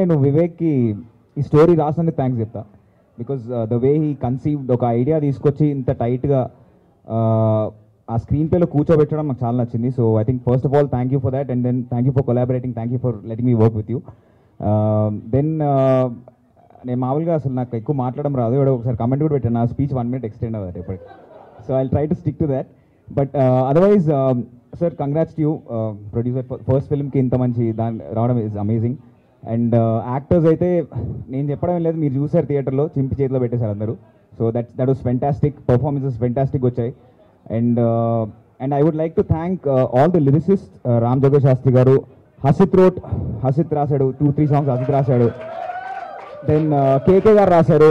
నేను వివేక్కి ఈ స్టోరీ రాసినందుకు థ్యాంక్స్ చెప్తా because the way he conceived ఒక ఐడియా తీసుకొచ్చి ఇంత టైట్గా ఆ స్క్రీన్ ప్లేలో కూర్చోబెట్టడం నాకు చాలా నచ్చింది so I think first of all thank you for that and then thank you for collaborating thank you for letting me work with you then నేను మామూలుగా అసలు నాకు ఎక్కువ మాట్లాడడం రాదు ఇక్కడ ఒకసారి కమెంట్ కూడా పెట్టాను నా స్పీచ్ వన్ మినిట్ ఎక్స్టెండ్ అవ్వదు ఇప్పటికి so I try to stick to that but otherwise sir congrats to you producer first ఫిల్మ్కి ఇంత మంచి దాని రావడం ఇస్ అమేజింగ్ అండ్ యాక్టర్స్ అయితే నేను చెప్పడం ఏం లేదు మీరు చూసారు థియేటర్లో చింపి చేతిలో పెట్టేశారు అందరూ so that that was fantastic performances fantastic వచ్చాయి and and I would like to thank all the lyricist Ram Joga Shastri garu Hasith wrote Hasith రాశాడు టూ త్రీ సాంగ్స్ హసిత్ రాశాడు దెన్ కేకే గారు రాశారు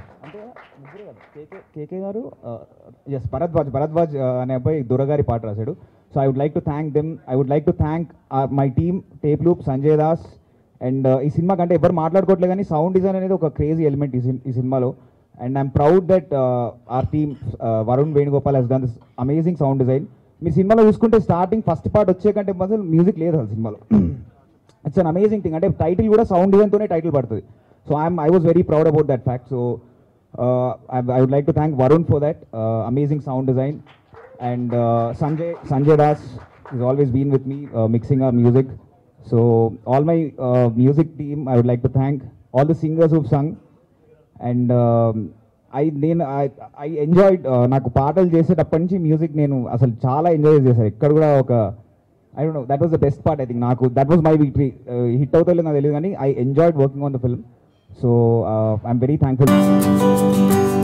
కేకే గారు ఎస్ భరద్వాజ్ భరద్వాజ్ uh, అనే అబ్బాయి దురగారి పాట రాశాడు so I would like to thank them I would like to thank my team tape loop Sanjay Das and ఈ సినిమా కంటే ఎవరు మాట్లాడుకోవట్లేదు కానీ సౌండ్ డిజైన్ అనేది ఒక క్రేజీ ఎలిమెంట్ ఈ సిన్- ఈ సినిమాలో and I'm proud that our team Varun Venugopal he's done this amazing sound design మీరు సినిమాలో చూసుకుంటే స్టార్టింగ్ ఫస్ట్ పార్ట్ వచ్చే కంటే అసలు మ్యూజిక్ లేదు అసలు సినిమాలో ఇట్స్ అన్ అమేజింగ్ థింగ్ అంటే టైటిల్ కూడా సౌండ్ డిజైన్తోనే టైటిల్ పడుతుంది so I'm I was very proud about that fact so I would like to thank Varun for that amazing sound design and Sanjay Sanjay Das is always been with me mixing our music so all my music team I would like to thank all the singers who sung and I నేను I enjoyed నాకు పాటలు చేసేటప్పటి నుంచి music నేను అసలు చాలా enjoy చేశాను ఎక్కడ కూడా ఒక I don't know that was the best part I think నాకు that was my victory hit అవుతుందో నాకు తెలియదు కానీ I enjoyed working on the film so I'm very thankful